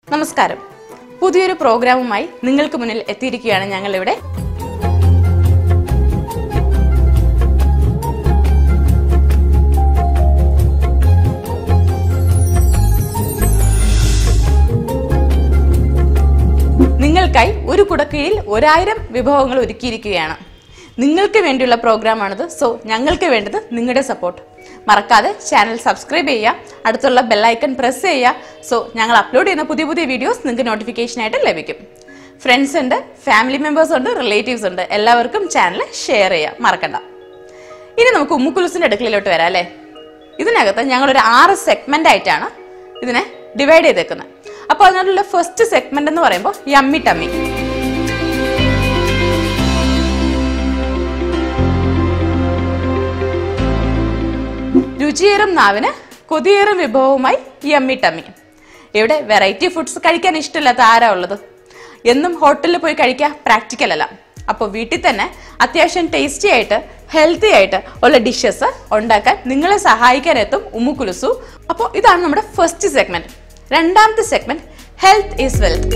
നമസ്കാരം പുതിയൊരു പ്രോഗ്രാമുമായി നിങ്ങൾക്ക് മുന്നിൽ എത്തിയിരിക്കുകയാണ് ഞങ്ങൾ ഇവിടെ നിങ്ങൾക്കായി ഒരു കുടക്കീഴിൽ ഒരായിരം വിഭവങ്ങൾ ഒരുക്കിയിരിക്കുകയാണ് നിങ്ങൾക്ക് വേണ്ടിയുള്ള പ്രോഗ്രാമാണിത് സോ ഞങ്ങൾക്ക് വേണ്ടത് നിങ്ങളുടെ സപ്പോർട്ട് മറക്കാതെ ചാനൽ സബ്സ്ക്രൈബ് ചെയ്യുക അടുത്തുള്ള ബെല്ലൈക്കൺ പ്രസ് ചെയ്യുക സോ ഞങ്ങൾ അപ്ലോഡ് ചെയ്യുന്ന പുതിയ പുതിയ വീഡിയോസ് നിങ്ങൾക്ക് നോട്ടിഫിക്കേഷൻ ആയിട്ട് ലഭിക്കും ഫ്രണ്ട്സ് ഉണ്ട് ഫാമിലി മെമ്പേഴ്സ് ഉണ്ട് റിലേറ്റീവ്സ് ഉണ്ട് എല്ലാവർക്കും ചാനൽ ഷെയർ ചെയ്യുക മറക്കണ്ട ഇനി നമുക്ക് ഉമ്മുക്കുലുസിന്റെ അടുക്കളയിലോട്ട് വരാം അല്ലേ ഇതിനകത്ത് ഞങ്ങളൊരു ആറ് സെഗ്മെന്റ് ആയിട്ടാണ് ഇതിനെ ഡിവൈഡ് ചെയ്തേക്കുന്നത് അപ്പോൾ അതിനുള്ള ഫസ്റ്റ് സെഗ്മെന്റ് എന്ന് പറയുമ്പോൾ യമ്മി ടമ്മി രുചിയേറും നാവിന് കൊതിയേറും വിഭവവുമായി യമ്മി ടമ്മി ഇവിടെ വെറൈറ്റി ഫുഡ്സ് കഴിക്കാൻ ഇഷ്ടമില്ലാത്ത ആരാ ഉള്ളത് എന്നും ഹോട്ടലിൽ പോയി കഴിക്കുക പ്രാക്ടിക്കൽ അല്ല അപ്പോൾ വീട്ടിൽ തന്നെ അത്യാവശ്യം ടേസ്റ്റി ആയിട്ട് ഹെൽത്തി ആയിട്ട് ഉള്ള ഡിഷസ് ഉണ്ടാക്കാൻ നിങ്ങളെ സഹായിക്കാൻ എത്തും ഉമ്മുക്കുലുസു അപ്പോൾ ഇതാണ് നമ്മുടെ ഫസ്റ്റ് സെഗ്മെന്റ് രണ്ടാമത്തെ സെഗ്മെന്റ് ഹെൽത്ത് ഈസ് വെൽത്ത്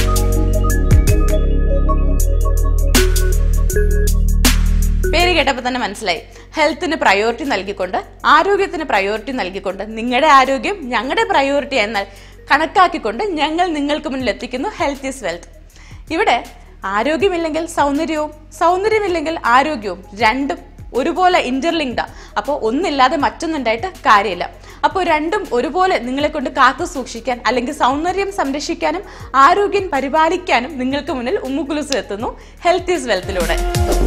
പേര് കേട്ടപ്പോൾ തന്നെ മനസ്സിലായി ഹെൽത്തിന് പ്രയോറിറ്റി നൽകിക്കൊണ്ട് ആരോഗ്യത്തിന് പ്രയോറിറ്റി നൽകിക്കൊണ്ട് നിങ്ങളുടെ ആരോഗ്യം ഞങ്ങളുടെ പ്രയോറിറ്റി എന്നാൽ കണക്കാക്കിക്കൊണ്ട് ഞങ്ങൾ നിങ്ങൾക്ക് മുന്നിൽ എത്തിക്കുന്നു ഹെൽത്ത് ഈസ് വെൽത്ത് ഇവിടെ ആരോഗ്യമില്ലെങ്കിൽ സൗന്ദര്യവും സൗന്ദര്യമില്ലെങ്കിൽ ആരോഗ്യവും രണ്ടും ഒരുപോലെ ഇന്റർലിങ്ക്ഡാ അപ്പോൾ ഒന്നില്ലാതെ മറ്റൊന്നുണ്ടായിട്ട് കാര്യമില്ല അപ്പോൾ രണ്ടും ഒരുപോലെ നിങ്ങളെ കൊണ്ട് കാത്തു സൂക്ഷിക്കാൻ അല്ലെങ്കിൽ സൗന്ദര്യം സംരക്ഷിക്കാനും ആരോഗ്യം പരിപാലിക്കാനും നിങ്ങൾക്ക് മുന്നിൽ ഉമ്മുകുലുസ് എത്തുന്നു ഹെൽത്ത് ഈസ് വെൽത്തിലൂടെ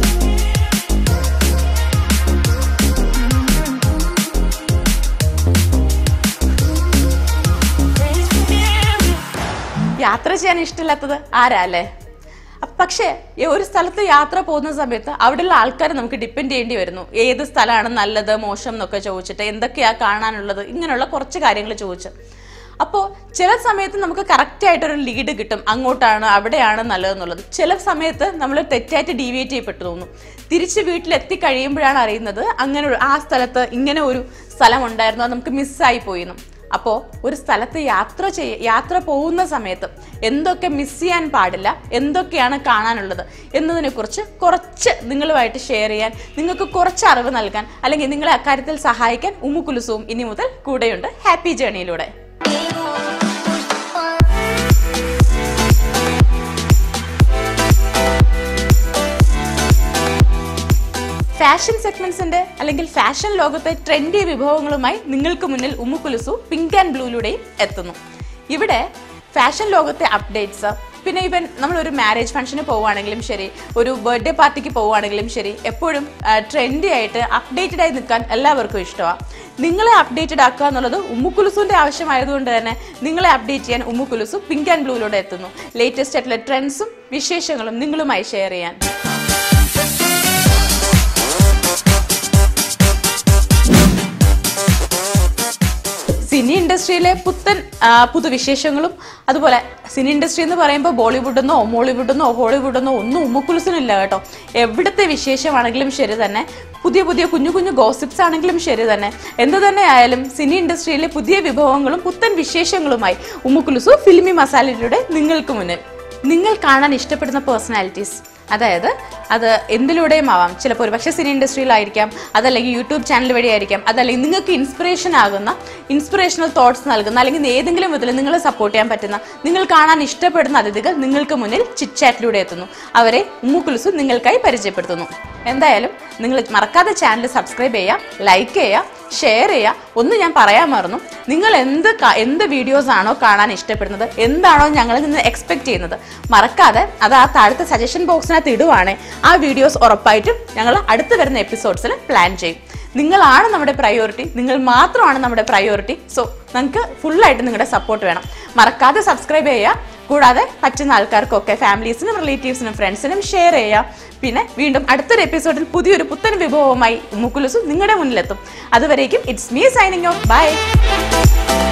യാത്ര ചെയ്യാൻ ഇഷ്ടമില്ലാത്തത് ആരാ അല്ലേ അ- പക്ഷേ ഈ ഒരു സ്ഥലത്ത് യാത്ര പോകുന്ന സമയത്ത് അവിടെയുള്ള ആൾക്കാരെ നമുക്ക് ഡിപ്പെൻഡ് ചെയ്യേണ്ടി വരുന്നു ഏത് സ്ഥലമാണ് നല്ലത് മോശം എന്നൊക്കെ ചോദിച്ചിട്ട് എന്തൊക്കെയാ കാണാനുള്ളത് ഇങ്ങനെയുള്ള കുറച്ച് കാര്യങ്ങൾ ചോദിച്ച് അപ്പോൾ ചില സമയത്ത് നമുക്ക് കറക്റ്റ് ആയിട്ടൊരു ലീഡ് കിട്ടും അങ്ങോട്ടാണ് അവിടെയാണ് നല്ലതെന്നുള്ളത് ചില സമയത്ത് നമ്മൾ തെറ്റായിട്ട് ഡീവിയേറ്റ് ചെയ്യപ്പെട്ടു തോന്നും തിരിച്ച് വീട്ടിലെത്തി കഴിയുമ്പോഴാണ് അറിയുന്നത് അങ്ങനെ ഒരു ആ സ്ഥലത്ത് ഇങ്ങനെ ഒരു സ്ഥലം ഉണ്ടായിരുന്നു അത് നമുക്ക് മിസ്സായി പോയിരുന്നു അപ്പോൾ ഒരു സ്ഥലത്ത് യാത്ര ചെയ്യ യാത്ര പോകുന്ന സമയത്ത് എന്തൊക്കെ മിസ് ചെയ്യാൻ പാടില്ല എന്തൊക്കെയാണ് കാണാനുള്ളത് എന്നതിനെക്കുറിച്ച് കുറച്ച് നിങ്ങളുമായിട്ട് ഷെയർ ചെയ്യാൻ നിങ്ങൾക്ക് കുറച്ച് അറിവ് നൽകാൻ അല്ലെങ്കിൽ നിങ്ങളെ അക്കാര്യത്തിൽ സഹായിക്കാൻ ഉമ്മുക്കുലുസവും ഇനി മുതൽ കൂടെയുണ്ട് ഹാപ്പി ജേണിയിലൂടെ ഫാഷൻ സെഗ്മെന്റ്സിന്റെ അല്ലെങ്കിൽ ഫാഷൻ ലോകത്തെ ട്രെൻഡി വിഭവങ്ങളുമായി നിങ്ങൾക്ക് മുന്നിൽ ഉമ്മുക്കുലുസു പിങ്ക് ആൻഡ് ബ്ലൂയിലൂടെയും എത്തുന്നു ഇവിടെ ഫാഷൻ ലോകത്തെ അപ്ഡേറ്റ്സ് പിന്നെ ഇവൻ നമ്മൾ ഒരു മാരേജ് ഫംഗ്ഷന് പോവുകയാണെങ്കിലും ശരി ഒരു ബർത്ത്ഡേ പാർട്ടിക്ക് പോവുകയാണെങ്കിലും ശരി എപ്പോഴും ട്രെൻഡി ആയിട്ട് അപ്ഡേറ്റഡ് ആയി നിൽക്കാൻ എല്ലാവർക്കും ഇഷ്ടമാണ് നിങ്ങളെ അപ്ഡേറ്റഡ് ആക്കുക എന്നുള്ളത് ഉമ്മുക്കുലുസുവിന്റെ ആവശ്യമായതുകൊണ്ട് തന്നെ നിങ്ങളെ അപ്ഡേറ്റ് ചെയ്യാൻ ഉമ്മുക്കുലുസു പിങ്ക് ആൻഡ് ബ്ലൂയിലൂടെ എത്തുന്നു ലേറ്റസ്റ്റ് ആയിട്ടുള്ള ട്രെൻഡ്സും വിശേഷങ്ങളും നിങ്ങളുമായി ഷെയർ ചെയ്യാൻ സിനി ഇൻഡസ്ട്രിയിലെ പുത്തൻ ആ, പുതുവിശേഷങ്ങളും അതുപോലെ സിനി ഇൻഡസ്ട്രി എന്ന് പറയുമ്പോൾ ബോളിവുഡെന്നോ മോളിവുഡെന്നോ ഹോളിവുഡെന്നോ ഒന്നും ഉമ്മുക്കുലുസിനില്ല കേട്ടോ എവിടുത്തെ വിശേഷമാണെങ്കിലും ശരി തന്നെ പുതിയ പുതിയ കുഞ്ഞു കുഞ്ഞു ഗോസിപ്സ് ആണെങ്കിലും ശരി തന്നെ എന്ത് തന്നെ ആയാലും സിനി ഇൻഡസ്ട്രിയിലെ പുതിയ വിഭവങ്ങളും പുത്തൻ വിശേഷങ്ങളുമായി ഉമ്മുക്കുലുസു ഫിലിമി മസാലയിലൂടെ നിങ്ങൾക്ക് മുന്നിൽ നിങ്ങൾ കാണാൻ ഇഷ്ടപ്പെടുന്ന പേഴ്സണാലിറ്റീസ് അതായത് അത് എന്തിലൂടെയും ആവാം ചിലപ്പോൾ ഒരു പക്ഷേ സിനി ഇൻഡസ്ട്രിയിലായിരിക്കാം അതല്ലെങ്കിൽ യൂട്യൂബ് ചാനൽ വഴിയായിരിക്കാം അതല്ലെങ്കിൽ നിങ്ങൾക്ക് ഇൻസ്പിറേഷൻ ആകുന്ന ഇൻസ്പിറേഷണൽ തോട്ട്സ് നൽകുന്ന അല്ലെങ്കിൽ ഏതെങ്കിലും വിധത്തിൽ നിങ്ങളെ സപ്പോർട്ട് ചെയ്യാൻ പറ്റുന്ന നിങ്ങൾ കാണാൻ ഇഷ്ടപ്പെടുന്ന അതിഥികൾ നിങ്ങൾക്ക് മുന്നിൽ ചിറ്റ്ചാറ്റിലൂടെ എത്തുന്നു അവരെ ഉമ്മുക്കുലുസു നിങ്ങൾക്കായി പരിചയപ്പെടുത്തുന്നു എന്തായാലും നിങ്ങൾ മറക്കാതെ ചാനൽ സബ്സ്ക്രൈബ് ചെയ്യുക ലൈക്ക് ചെയ്യുക ഷെയർ ചെയ്യുക ഒന്ന് ഞാൻ പറയാൻ മറന്നു നിങ്ങൾ എന്ത് ക- എന്ത് വീഡിയോസ് ആണോ കാണാൻ ഇഷ്ടപ്പെടുന്നത് എന്താണോ ഞങ്ങളിൽ നിന്ന് എക്സ്പെക്ട് ചെയ്യുന്നത് മറക്കാതെ അത് ആ താഴത്തെ സജഷൻ ബോക്സിനകത്ത് ഇടുവാണേ ആ വീഡിയോസ് ഉറപ്പായിട്ടും ഞങ്ങൾ അടുത്ത് വരുന്ന എപ്പിസോഡ്സിൽ പ്ലാൻ ചെയ്യും നിങ്ങളാണ് നമ്മുടെ പ്രയോറിറ്റി നിങ്ങൾ മാത്രമാണ് നമ്മുടെ പ്രയോറിറ്റി സോ നമുക്ക് ഫുള്ളായിട്ട് നിങ്ങളുടെ സപ്പോർട്ട് വേണം മറക്കാതെ സബ്സ്ക്രൈബ് ചെയ്യുക കൂടാതെ പറ്റുന്ന ആൾക്കാർക്കൊക്കെ ഫാമിലീസിനും റിലേറ്റീവ്സിനും ഫ്രണ്ട്സിനും ഷെയർ ചെയ്യുക പിന്നെ വീണ്ടും അടുത്തൊരു എപ്പിസോഡിൽ പുതിയൊരു പുത്തൻ വിഭവവുമായി മുക്കുലുസും നിങ്ങളുടെ മുന്നിലെത്തും അതുവരേക്കും it's me signing off by